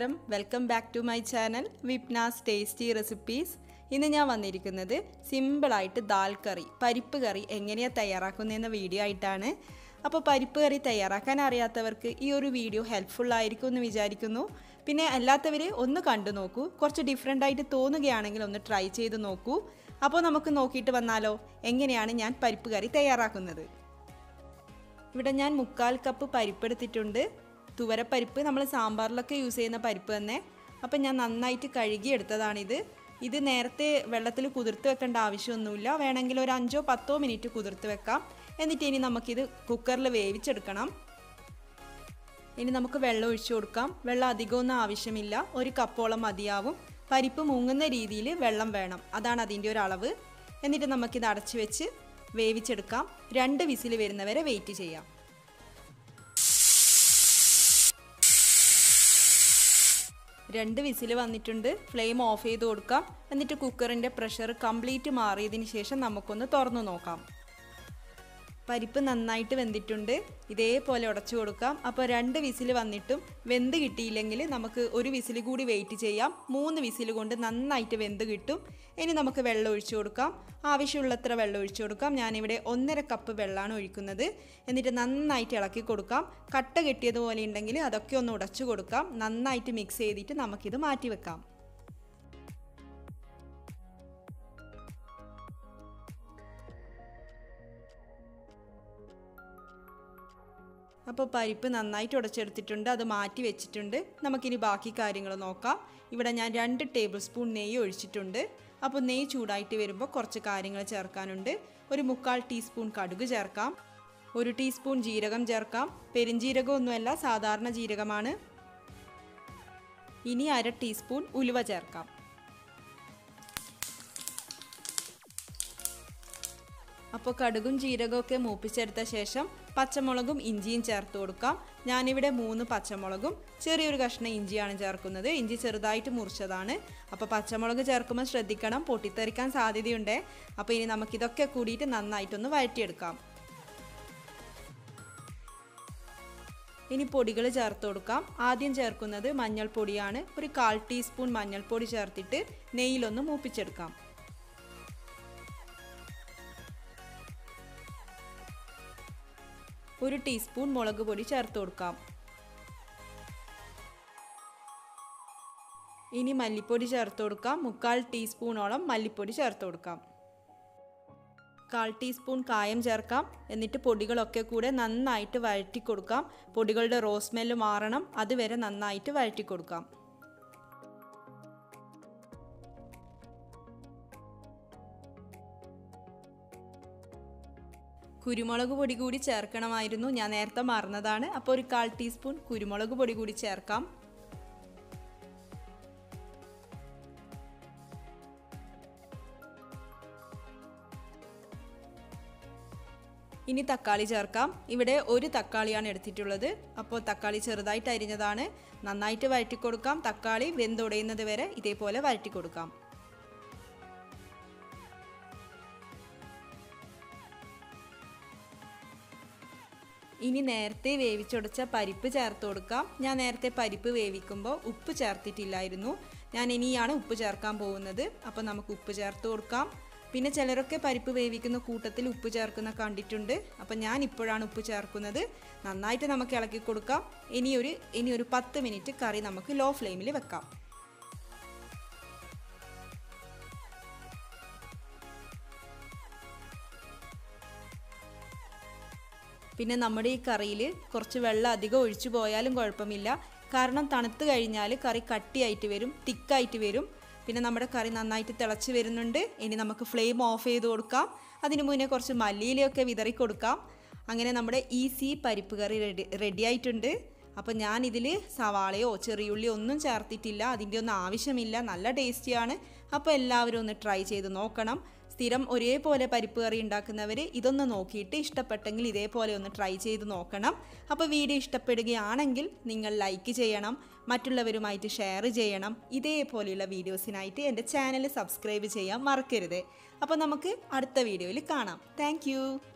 നമസ്കാരം welcome back to my channel Vipnas tasty recipes ഇന്ന് ഞാൻ വന്നിരിക്കുന്നത് സിമ്പിളായിട്ട് ദാൽ കറി പരിപ്പ് കറി എങ്ങനെയാണ് തയ്യാറാക്കുന്നതെന്ന വീഡിയോ ആയിട്ടാണ് അപ്പോൾ പരിപ്പ് കറി തയ്യാറാക്കാൻ അറിയാത്തവർക്ക് ഈ ഒരു വീഡിയോ ഹെൽപ്ഫുൾ ആയിരിക്കും എന്ന് വിചാരിക്കുന്നു പിന്നെ അല്ലാത്തവർ ഒന്ന് കണ്ടു നോക്കൂ കുറച്ച് ഡിഫറെൻ്റ് ആയിട്ട് തോന്നുകയാണെങ്കിൽ ഒന്ന് ട്രൈ ചെയ്ത് നോക്കൂ അപ്പോൾ നമുക്ക് നോക്കിയിട്ട് വന്നാലോ എങ്ങനെയാണ് ഞാൻ പരിപ്പ് കറി തയ്യാറാക്കുന്നത് ഇവിടെ ഞാൻ മുക്കാൽ കപ്പ് പരിപ്പ് എടുത്തിട്ടുണ്ട് തുവരപ്പരിപ്പ് നമ്മൾ സാമ്പാറിലൊക്കെ യൂസ് ചെയ്യുന്ന പരിപ്പ് തന്നെ അപ്പം ഞാൻ നന്നായിട്ട് കഴുകി എടുത്തതാണിത് ഇത് നേരത്തെ വെള്ളത്തിൽ കുതിർത്ത് വെക്കേണ്ട ആവശ്യമൊന്നുമില്ല വേണമെങ്കിൽ ഒരു അഞ്ചോ പത്തോ മിനിറ്റ് കുതിർത്ത് വെക്കാം എന്നിട്ട് ഇനി നമുക്കിത് കുക്കറിൽ വേവിച്ചെടുക്കണം ഇനി നമുക്ക് വെള്ളം ഒഴിച്ചു കൊടുക്കാം വെള്ളം അധികമൊന്നും ആവശ്യമില്ല ഒരു കപ്പോളം മതിയാവും പരിപ്പ് മുങ്ങുന്ന രീതിയിൽ വെള്ളം വേണം അതാണ് അതിൻ്റെ ഒരു അളവ് എന്നിട്ട് നമുക്കിത് അടച്ചു വെച്ച് വേവിച്ചെടുക്കാം രണ്ട് വിസിൽ വരുന്നവരെ വെയിറ്റ് ചെയ്യാം രണ്ട് വിസിൽ വന്നിട്ടുണ്ട് ഫ്ലെയിം ഓഫ് ചെയ്ത് കൊടുക്കാം എന്നിട്ട് കുക്കറിൻ്റെ പ്രഷർ കംപ്ലീറ്റ് മാറിയതിന് ശേഷം നമുക്കൊന്ന് തുറന്നു നോക്കാം പരിപ്പ് നന്നായിട്ട് വെന്തിട്ടുണ്ട് ഇതേപോലെ ഉടച്ചു കൊടുക്കാം അപ്പോൾ രണ്ട് വിസിൽ വന്നിട്ടും വെന്ത് കിട്ടിയില്ലെങ്കിൽ നമുക്ക് ഒരു വിസിൽ കൂടി വെയിറ്റ് ചെയ്യാം മൂന്ന് വിസിൽ കൊണ്ട് നന്നായിട്ട് വെന്ത് കിട്ടും ഇനി നമുക്ക് വെള്ളം ഒഴിച്ചു കൊടുക്കാം ആവശ്യമുള്ളത്ര വെള്ളം ഒഴിച്ചു കൊടുക്കാം ഞാനിവിടെ ഒന്നര കപ്പ് വെള്ളമാണ് ഒഴിക്കുന്നത് എന്നിട്ട് നന്നായിട്ട് ഇളക്കി കൊടുക്കാം കട്ട കെട്ടിയതുപോലെ ഉണ്ടെങ്കിൽ അതൊക്കെ ഒന്ന് ഉടച്ചു കൊടുക്കാം നന്നായിട്ട് മിക്സ് ചെയ്തിട്ട് നമുക്കിത് മാറ്റി വെക്കാം അപ്പോൾ പരിപ്പ് നന്നായിട്ട് ഉടച്ചെടുത്തിട്ടുണ്ട് അത് മാറ്റി വെച്ചിട്ടുണ്ട് നമുക്കിനി ബാക്കി കാര്യങ്ങൾ നോക്കാം ഇവിടെ ഞാൻ രണ്ട് ടേബിൾ സ്പൂൺ നെയ്യ് ഒഴിച്ചിട്ടുണ്ട് അപ്പോൾ നെയ്യ് ചൂടായിട്ട് വരുമ്പോൾ കുറച്ച് കാര്യങ്ങൾ ചേർക്കാനുണ്ട് ഒരു മുക്കാൽ ടീസ്പൂൺ കടുക് ചേർക്കാം ഒരു ടീസ്പൂൺ ജീരകം ചേർക്കാം പെരിഞ്ജീരകമൊന്നുമല്ല സാധാരണ ജീരകമാണ് ഇനി അര ടീസ്പൂൺ ഉലുവ ചേർക്കാം അപ്പോൾ കടുകും ജീരകമൊക്കെ മൂപ്പിച്ചെടുത്ത ശേഷം പച്ചമുളകും ഇഞ്ചിയും ചേർത്ത് കൊടുക്കാം ഞാനിവിടെ മൂന്ന് പച്ചമുളകും ചെറിയൊരു കഷ്ണം ഇഞ്ചിയാണ് ചേർക്കുന്നത് ഇഞ്ചി ചെറുതായിട്ട് മുറിച്ചതാണ് അപ്പോൾ പച്ചമുളക് ചേർക്കുമ്പോൾ ശ്രദ്ധിക്കണം പൊട്ടിത്തെറിക്കാൻ സാധ്യതയുണ്ട് അപ്പോൾ ഇനി നമുക്കിതൊക്കെ കൂടിയിട്ട് നന്നായിട്ടൊന്ന് വഴറ്റിയെടുക്കാം ഇനി പൊടികൾ ചേർത്ത് കൊടുക്കാം ആദ്യം ചേർക്കുന്നത് മഞ്ഞൾപ്പൊടിയാണ് ഒരു കാൽ ടീസ്പൂൺ മഞ്ഞൾപ്പൊടി ചേർത്തിട്ട് നെയ്യിലൊന്ന് മൂപ്പിച്ചെടുക്കാം ഒരു ടീസ്പൂൺ മുളക് പൊടി ചേർത്ത് കൊടുക്കാം ഇനി മല്ലിപ്പൊടി ചേർത്ത് കൊടുക്കാം മുക്കാൽ ടീസ്പൂണോളം മല്ലിപ്പൊടി ചേർത്ത് കൊടുക്കാം കാൽ ടീസ്പൂൺ കായം ചേർക്കാം എന്നിട്ട് പൊടികളൊക്കെ കൂടെ നന്നായിട്ട് വഴറ്റി കൊടുക്കാം പൊടികളുടെ റോസ് സ്മെല്ല് മാറണം അതുവരെ നന്നായിട്ട് വഴറ്റി കൊടുക്കാം കുരുമുളക് പൊടി കൂടി ചേർക്കണമായിരുന്നു ഞാൻ നേരത്തെ മറന്നതാണ് അപ്പോൾ ഒരു കാൽ ടീസ്പൂൺ കുരുമുളക് പൊടി കൂടി ചേർക്കാം ഇനി തക്കാളി ചേർക്കാം ഇവിടെ ഒരു തക്കാളിയാണ് എടുത്തിട്ടുള്ളത് അപ്പോൾ തക്കാളി ചെറുതായിട്ട് അരിഞ്ഞതാണ് നന്നായിട്ട് വഴറ്റി കൊടുക്കാം തക്കാളി വെന്തുടയുന്നത് വരെ ഇതേപോലെ വഴറ്റി കൊടുക്കാം ഇനി നേരത്തെ വേവിച്ചുടച്ച പരിപ്പ് ചേർത്ത് കൊടുക്കാം ഞാൻ നേരത്തെ പരിപ്പ് വേവിക്കുമ്പോൾ ഉപ്പ് ചേർത്തിട്ടില്ലായിരുന്നു ഞാൻ ഇനിയാണ് ഉപ്പ് ചേർക്കാൻ പോകുന്നത് അപ്പോൾ നമുക്ക് ഉപ്പ് ചേർത്ത് കൊടുക്കാം പിന്നെ ചിലരൊക്കെ പരിപ്പ് വേവിക്കുന്ന കൂട്ടത്തിൽ ഉപ്പ് ചേർക്കുന്ന കണ്ടിട്ടുണ്ട് അപ്പം ഞാൻ ഇപ്പോഴാണ് ഉപ്പ് ചേർക്കുന്നത് നന്നായിട്ട് നമുക്ക് ഇളക്കി കൊടുക്കാം ഇനി ഒരു ഇനി ഒരു പത്ത് മിനിറ്റ് കറി നമുക്ക് ലോ ഫ്ലെയിമിൽ വെക്കാം പിന്നെ നമ്മുടെ ഈ കറിയിൽ കുറച്ച് വെള്ളം അധികം ഒഴിച്ചു പോയാലും കുഴപ്പമില്ല കാരണം തണുത്ത് കഴിഞ്ഞാൽ കറി കട്ടിയായിട്ട് വരും തിക്കായിട്ട് വരും പിന്നെ നമ്മുടെ കറി നന്നായിട്ട് തിളച്ച് വരുന്നുണ്ട് ഇനി നമുക്ക് ഫ്ലെയിം ഓഫ് ചെയ്ത് കൊടുക്കാം അതിന് മുന്നേ കുറച്ച് മല്ലിയിലയൊക്കെ വിതറി കൊടുക്കാം അങ്ങനെ നമ്മുടെ ഈസി പരിപ്പ് കറി റെഡി റെഡി ആയിട്ടുണ്ട് അപ്പോൾ ഞാൻ ഇതിൽ സവാളയോ ചെറിയുള്ളിയോ ഒന്നും ചേർത്തിട്ടില്ല അതിൻ്റെ ഒന്നും ആവശ്യമില്ല നല്ല ടേസ്റ്റിയാണ് അപ്പോൾ എല്ലാവരും ഒന്ന് ട്രൈ ചെയ്ത് നോക്കണം സ്ഥിരം ഒരേപോലെ പരിപ്പ് കറി ഉണ്ടാക്കുന്നവർ ഇതൊന്ന് നോക്കിയിട്ട് ഇഷ്ടപ്പെട്ടെങ്കിൽ ഇതേപോലെ ഒന്ന് ട്രൈ ചെയ്ത് നോക്കണം അപ്പോൾ വീഡിയോ ഇഷ്ടപ്പെടുകയാണെങ്കിൽ നിങ്ങൾ ലൈക്ക് ചെയ്യണം മറ്റുള്ളവരുമായിട്ട് ഷെയർ ചെയ്യണം ഇതേപോലെയുള്ള വീഡിയോസിനായിട്ട് എൻ്റെ ചാനൽ സബ്സ്ക്രൈബ് ചെയ്യാൻ മറക്കരുത് അപ്പോൾ നമുക്ക് അടുത്ത വീഡിയോയിൽ കാണാം താങ്ക്